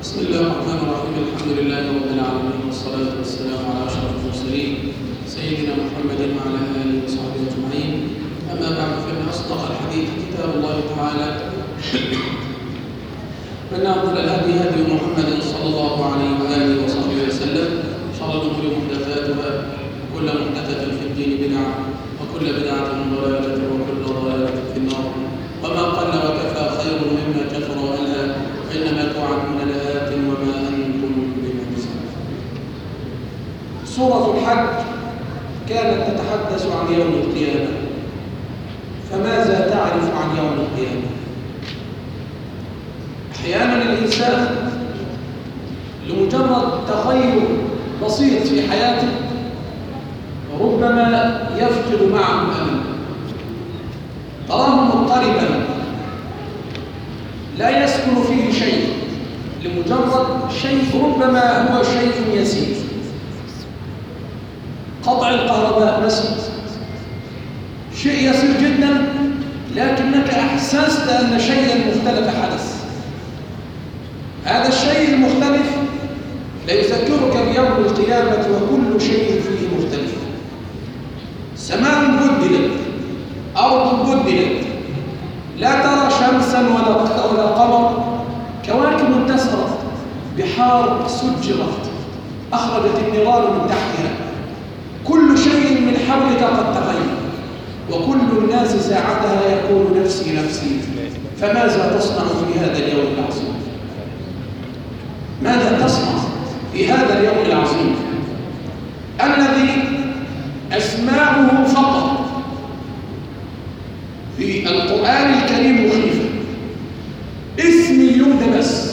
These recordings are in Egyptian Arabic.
بسم الله الرحمن الرحيم الحمد لله رب العالمين والصلاة والسلام على أشرف المرسلين سيدنا محمد وعلى آله وصحبه أجمعين أما بعد فإن أصدق الحديث كتاب الله تعالى فإن أفضل الهدي هدي محمد صلى الله عليه وآله وصحبه وسلم شر الأمور محدثاتها وكل محدثة في الدين بدعة وكل بدعة ضلالة وكل ضلالة في النار وما قل وكفى خير مما كثر وألهى فإنما توعدون لآت وما أنتم بمعجزين سورة الحج كانت تتحدث عن يوم القيامة فماذا تعرف عن يوم القيامة؟ أحيانا الإنسان لمجرد تغير بسيط في حياته ربما يفقد معه الأمل تراه مضطربا لا يسكن فيه شيء لمجرد شيء ربما هو شيء يسير قطع الكهرباء مثلا شيء يسير جدا لكنك احسست ان شيئا مختلف حدث هذا الشيء المختلف ليذكرك بيوم القيامه وكل شيء فيه مختلف سماء بدلت ارض بدلت لا ترى شمسا ولا ولا قمر كواكب انتثرت بحار سجرت اخرجت النيران من تحتها كل شيء من حولك قد تغير وكل الناس ساعتها يقول نفسي نفسي فماذا تصنع في هذا اليوم العظيم ماذا تصنع في هذا اليوم العظيم الذي اسماؤه فقط في القرآن الكريم مخيفة اسم اليوم ده بس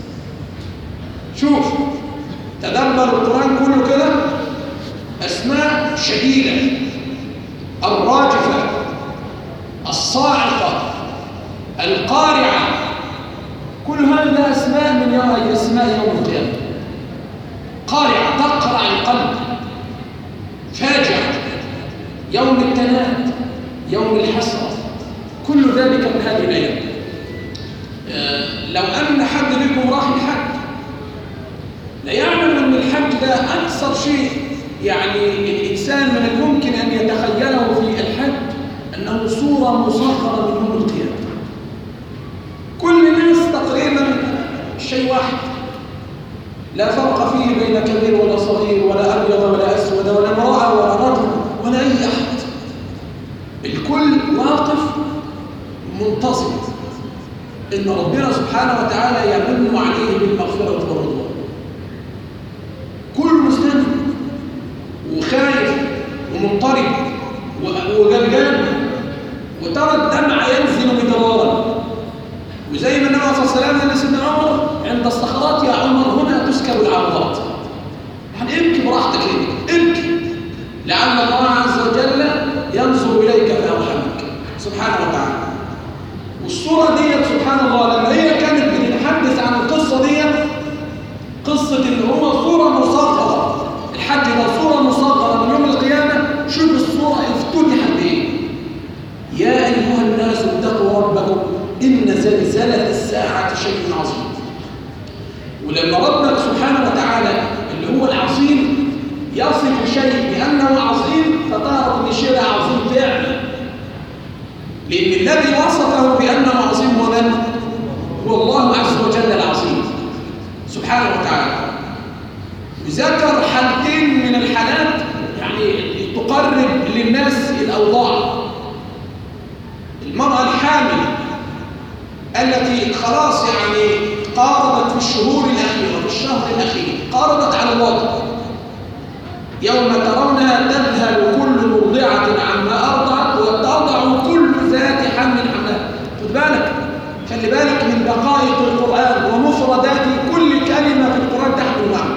شوف تدبر القرآن كله كده أسماء شديدة الراجفة الصاعقة القارعة كل هذا أسماء من يوم أسماء يوم القيامة قارعة تقرع القلب فاجعة يوم التناد يوم الحسرة كل ذلك من هذه الأيام آه لو أن حد منكم راح الحج ليعلم أن الحج ده أكثر شيء يعني الإنسان من الممكن أن يتخيله في الحج أنه صورة مصغرة من يوم القيامة كل الناس تقريبا شيء واحد لا فرق فيه بين كبير ولا صغير ولا أبيض ولا أسود ولا امرأة ولا رجل ولا أي أحد الكل واقف منتظر ان ربنا سبحانه وتعالى يمن عليه بالمغفره والرضوان كل مسلم وخايف ومضطرب وجلجان وترى الدمع ينزل مدرارا وزي ما النبي صلى الله عليه وسلم قال لسيدنا عمر عند الصخرات يا عمر هنا تسكب العوضات يعني ابكي براحتك انت ابكي لعل الله عز وجل ينظر اليك فيرحمك سبحانه وتعالى والصورة ديت سبحان الله لما هي كانت بتتحدث عن القصة ديت قصة ان هو صورة مصغرة الحج ده صورة مصغرة من يوم القيامة شوف الصورة افتتحت بايه يا أيها الناس اتقوا ربكم إن زلزلة الساعة شيء عظيم ولما ربك سبحانه وتعالى اللي هو العظيم يصف شيء بأنه عظيم فتعرف ان الشيء ده عظيم فعلا لأن الذي وصفه بأنه عظيم هو من؟ هو الله عز وجل العظيم سبحانه وتعالى وذكر حالتين من الحالات يعني تقرب للناس الأوضاع المرأة الحامل التي خلاص يعني قاربت في الشهور الأخيرة في الشهر الأخير قاربت على الوضع يوم ترونها تذهل كل مرضعة عما أرضعت وتضع كل ذات حمل حملها خد بالك خلي بالك من دقائق القرآن ومفردات كل كلمة في القرآن تحمل معنى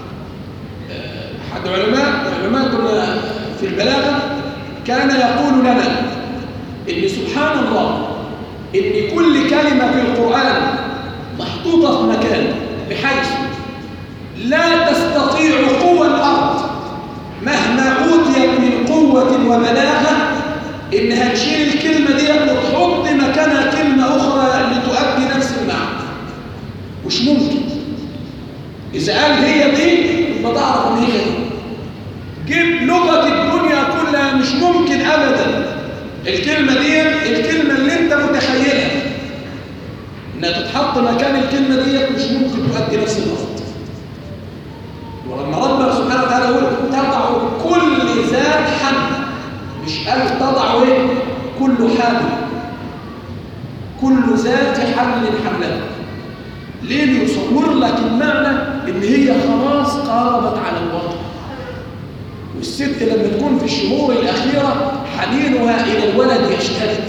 أحد علماء علماء في البلاغة كان يقول لنا إن سبحان الله إن كل كلمة في القرآن محطوطة في مكان بحيث لا تستطيع قوى الأرض مهما أوتيت من قوة وبلاغة إنها تشيل الكلمة دي وتحط مكانها كلمة أخرى لتؤدي نفس المعنى مش ممكن إذا قال هي دي يبقى تعرف إن هي دي جيب لغة الدنيا كلها مش ممكن أبدا الكلمة دي الكلمة اللي أنت متخيلها إنها تتحط مكان الكلمة دي مش ممكن تؤدي نفس الغلط ولما ربنا سبحانه وتعالى يقول تضع كل ذات حمل مش قال تضع ايه كل حامل كل ذات حمل حملها ليه بيصور لك المعنى ان هي خلاص قاربت على الوطن والست لما تكون في الشهور الاخيره حنينها الى الولد يشتد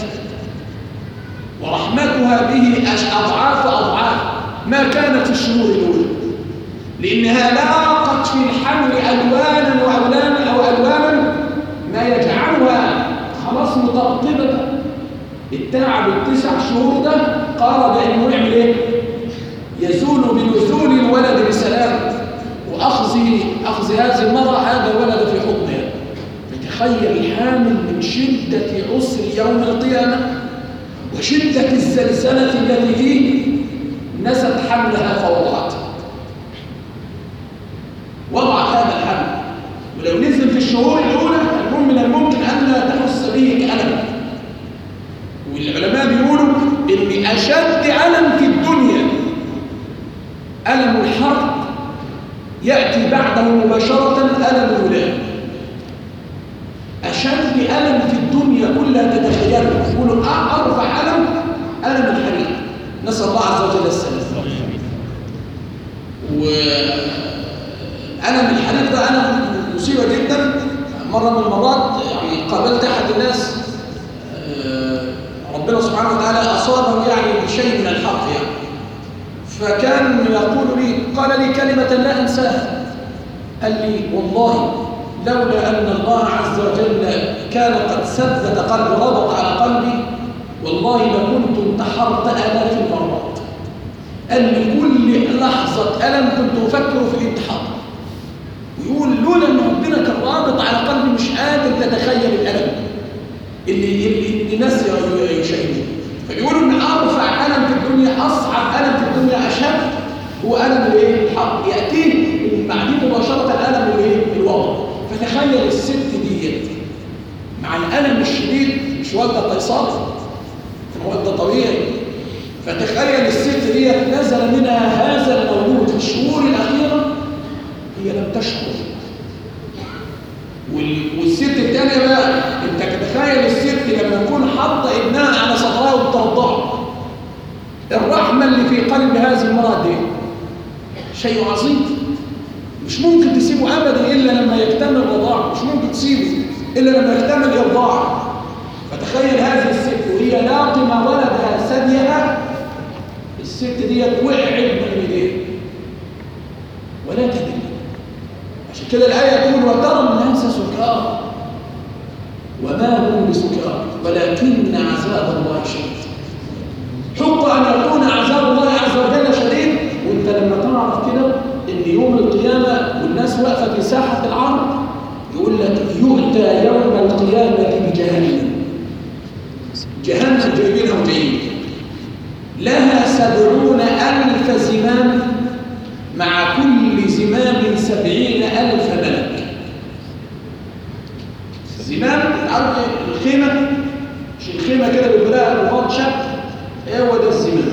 ورحمتها به اضعاف اضعاف ما كانت في الشهور الاولى لانها لاقت في الحمل الوانا واولانا او الوانا ما يجعلها خلاص مترطبه التعب التسع شهور ده قارب انه يعمل ايه يزول بنزول الولد بسلام واخذ اخذ هذه المراه هذا الولد في حضنها فتخيل الحامل من شده عسر يوم القيامه وشده الزلزله التي فيه نست حملها فوضعته وضعت هذا الحمل ولو نزل في الشهور الاولى يكون من الممكن ان لا تحس به كالم والعلماء بيقولوا ان اشد الم في الدنيا الم الحرب ياتي بعده مباشره الم الولاده اشد الم في الدنيا كلها تتخيله يقولوا ارفع الم الم الحريق نسال الله عز وجل السلامه وألم الحريق ده ألم مصيبة جدا مرة من المرات يعني قابلت أحد الناس ربنا سبحانه وتعالى أصابه يعني بشيء من الحق يعني فكان يقول لي قال لي كلمة لا أنساها قال لي والله لولا أن الله عز وجل كان قد ثبت قلبي ربط على قلبي والله لكنت انتحرت آلاف المرات قال لي كل لحظة ألم كنت أفكر في الانتحار ويقول لولا أن ربنا كان رابط على قلبي مش قادر تتخيل الألم اللي اللي, اللي ناس يشاهدون فبيقولوا ان ارفع الم في الدنيا اصعب الم في الدنيا اشد هو الم الايه الحق ياتيه من بعديه مباشره الالم الايه الوضع فتخيل الست ديت مع الالم الشديد مش والده قيصري والده طبيعي فتخيل الست ديت نزل منها هذا المولود في الشهور الاخيره هي لم تشعر والست الثانيه بقى انت تتخيل الست لما تكون حاطه ابنها على صدرها وبترضعه الرحمه اللي في قلب هذه المراه دي شيء عظيم مش ممكن تسيبه ابدا الا لما يكتمل الرضاعه مش ممكن تسيبه الا لما يكتمل الرضاعه فتخيل هذه الست وهي لاقمه ولدها ثديها الست ديت وقعت من ايديها ولا تدري عشان كده الآية تقول وترى الناس سكارى وما هم بسكارى ولكن عذاب الله شديد حق أن يكون عذاب الله عز وجل شديد وانت لما تعرف كده ان يوم القيامة والناس واقفة في ساحة العرض يقول لك يؤتى يوم القيامة بجهنم جهنم جايبينها وجايين لها سبعون ألف زمام مع كل زمام سبعين ألف ملك زمام عارف الخيمة مش الخيمة كده بيقول لها رباط شاب هو ده الزمام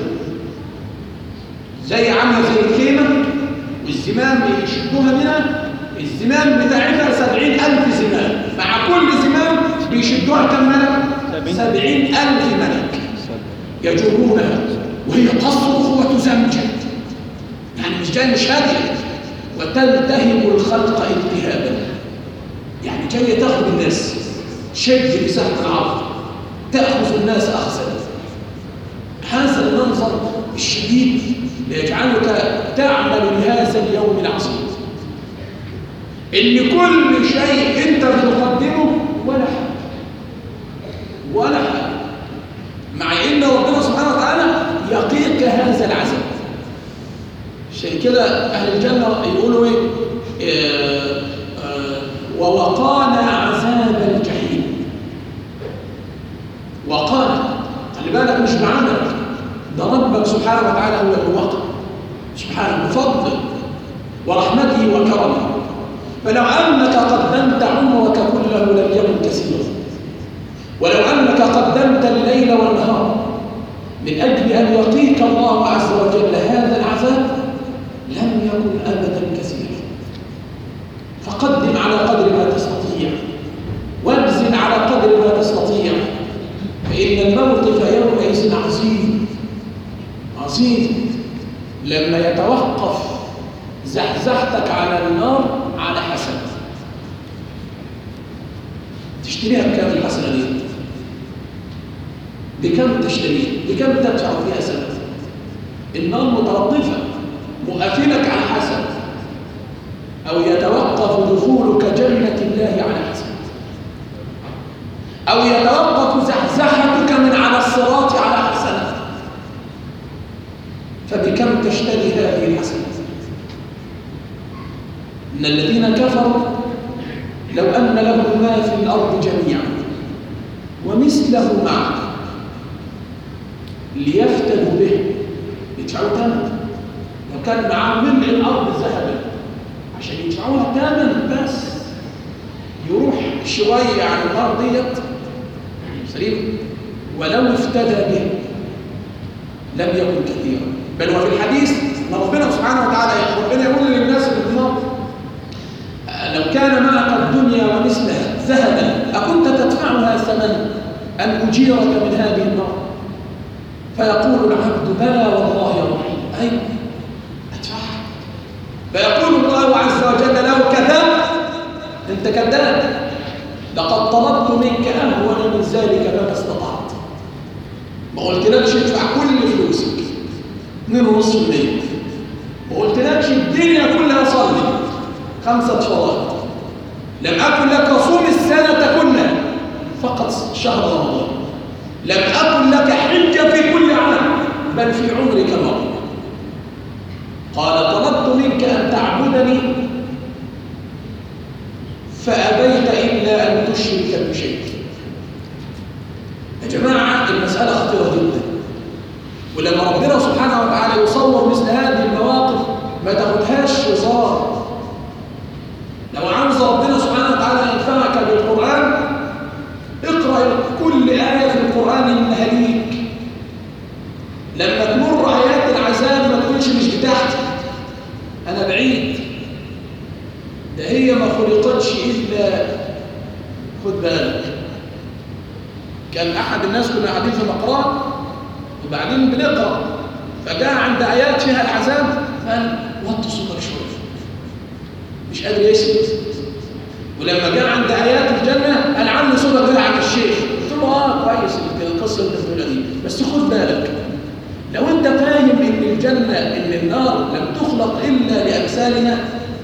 زي عاملة زي الخيمة والزمام يشدوها منها الزمام بتاعتها سبعين ألف زمام مع كل زمام بيشدوها كم ملك؟ سبعين ألف ملك يجرونها وهي تصرخ وتزمجر يعني مش جاي مش هادية وتلتهم الخلق التهابا يعني جاية تاخذ الناس شد بسهم العرض تأخذ الناس أخذا هذا المنظر الشديد ليجعلك تعمل لهذا اليوم العظيم ان كل شيء انت بتقدمه ولا حاجه ولا حاجه مع ان ربنا سبحانه وتعالى يقيك هذا العذاب عشان كده اهل الجنه يقولوا ايه آه آه ووقانا عذاب الجحيم وقانا خلي بالك مش بعملك ده ربك سبحانه وتعالى هو الواقع سبحانه بفضل ورحمته وكرمه فلو أنك قدمت عمرك كله لم يكن كثيرا ولو أنك قدمت الليل والنهار من أجل أن يقيك الله عز وجل هذا العذاب لم يكن أبدا كثيرا فقدم على قدر ما تستطيع وابذل على قدر ما تستطيع فإن الموقف يومئذ عظيم عظيم لما يتوقف زحزحتك على النار على حسنة تشتريها بكام الحسنة دي؟ بكم تشتريها؟ بكم تدفع فيها سنة؟ النار متوقفة مؤثلك على حسنة أو يتوقف دخولك جنة الله على حسنة أو يتوقف زحزحتك من على الصراط على حسنة فبكم تشتري هذه الحسنة إن الذين كفروا لو أن لهم ما في الأرض جميعا ومثله معه ليفتدوا به يدفعوا ثمن لو كان معاه ملء الأرض ذهبا عشان يدفعوها ثمن بس يروح شوية عن النار ديت سليم ولو افتدى به لم يكن كثيرا بل وفي الحديث ان ربنا سبحانه وتعالى ربنا يقول للناس في النار لو كان معك الدنيا ومثلها ذهبا أكنت تدفعها ثمنا أن أجيرك من هذه النار فيقول العبد بلى والله يا رب أيوة أدفعها فيقول الله عز وجل له كذاب أنت كذاب لقد طلبت منك أهون من ذلك ما استطعت ما قلتلكش ادفع كل فلوسك 2.5% ما قلتلكش الدنيا كلها صلي خمسة صلوات لم أكن لك صوم السنة كلها فقط شهر رمضان لم أكن لك حجة في كل عام بل في عمرك مرة قال طلبت منك أن تعبدني فأبيت إلا أن تشرك بشيء يا جماعة المسألة خطيرة جدا ولما ربنا سبحانه وتعالى يصور مثل هذه المواقف ما تاخدهاش هزار لو عاوز ربنا سبحانه وتعالى ينفعك بالقرآن اقرأ كل آية في القرآن إنها ليك لما تمر آيات العذاب ما تقولش مش بتاعتي أنا بعيد ده هي ما خلقتش إلا خد بالك كان أحد الناس كنا قاعدين في مقرأة وبعدين بنقرأ فجاء عند آيات فيها العذاب قال وطي صوتك شوية مش قادر يسكت ولما جاء عند آيات الجنة قال علي صوتك كده عن الشيخ قلت له اه كويس القصة اللي بتقولها دي بس خد بالك لو انت فاهم ان الجنة ان النار لم تخلق الا لامثالنا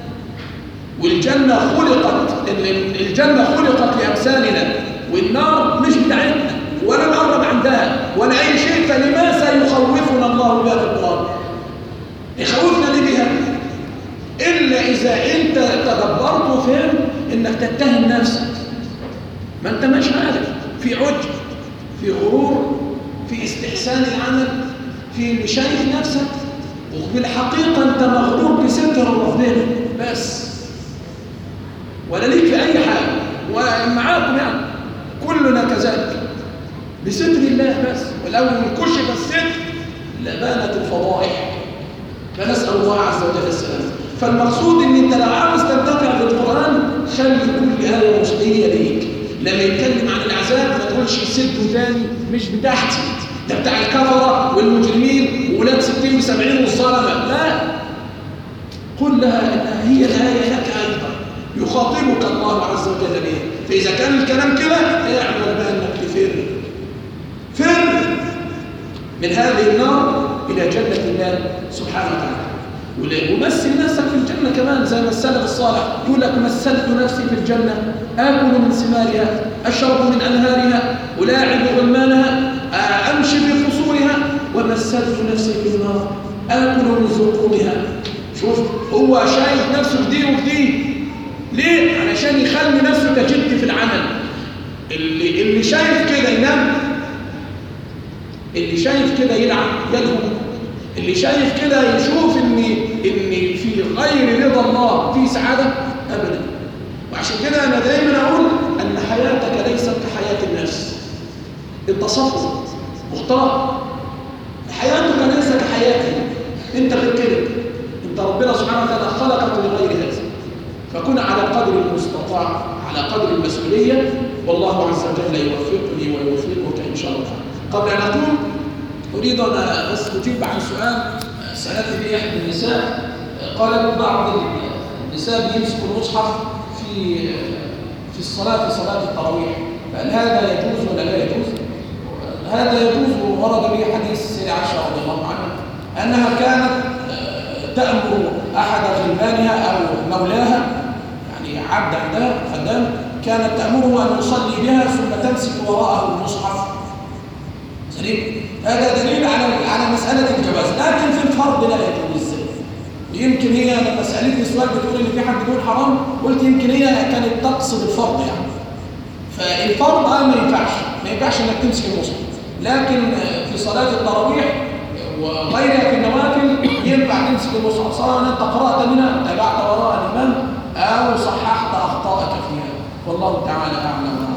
والجنة خلقت ان الجنة خلقت لامثالنا والنار مش بتاعتنا ولا نقرب عندها ولا اي شيء فلماذا يخوفنا الله بها في القرآن يخوفنا ليه بها إلا إذا أنت تدبرت وفهم إنك تتهم نفسك ما أنت مش عارف في عجب في غرور في استحسان العمل في اللي شايف نفسك وبالحقيقة أنت مغرور بستر ربنا بس ولا ليك في أي حاجة ومعاكم يعني كلنا كذلك بستر الله بس ولو كشف الستر لبانت الفضائح فنسأل الله عز وجل السلامة فالمقصود ان انت لو عاوز تنتفع بالقرآن خلي كل آية مشتهية ليك لما يتكلم عن العذاب ما تقولش سده تاني مش بتاعتي ده بتاع الكفرة والمجرمين وولاد ستين بسبعين والظلمة لا قل لها انها هي الآية لك أيضا يخاطبك الله عز وجل بها فإذا كان الكلام كده اعمل بقى انك تفر فر من هذه النار إلى جنة الله سبحانه وتعالى ومثل نفسك في الجنة كمان زي ما السلف الصالح يقول لك مثلت نفسي في الجنة آكل من ثمارها أشرب من أنهارها ألاعب غلمانها أمشي في قصورها ومثلت نفسي في النار آكل من زقومها شوف هو شايف نفسه في دي وفي دي ليه؟ علشان يخلي نفسه كجد في العمل اللي, اللي شايف كده ينام اللي شايف كده يلعب يلهو اللي شايف كده يشوف ان ان في غير رضا الله في سعاده ابدا وعشان كده انا دايما اقول ان حياتك ليست كحياه الناس انت صفو مختار حياتك ليست كحياتي انت غير كده انت ربنا سبحانه وتعالى خلقك لغير هذا فكن على قدر المستطاع على قدر المسؤوليه والله عز وجل يوفقني ويوفقك ان شاء الله قبل ان اقوم اريد ان بس اجيب عن سؤال سالتني به احدى النساء قالت بعض النساء بيمسكوا المصحف في في الصلاه في صلاه التراويح هل هذا يجوز ولا لا يجوز؟ هذا يجوز ورد به حديث السيدة عائشة رضي الله عنها أنها كانت تأمر أحد غلمانها أو مولاها يعني عبد عندها خدام كانت تأمره أن يصلي بها ثم تمسك وراءه المصحف سليم هذا دليل على على مسألة الجواز لكن في الفرض لا يجوز يمكن هي لما سألتني سؤال بتقول إن في حد بيقول حرام قلت يمكن هي كانت تقصد الفرض يعني فالفرض آه ما ينفعش ما ينفعش انك تمسك المصحف لكن في صلاة التراويح وغيرها في النوافل ينفع تمسك المصحف سواء انت قرأت منها تبعت وراء الإمام أو صححت أخطائك فيها والله تعالى أعلم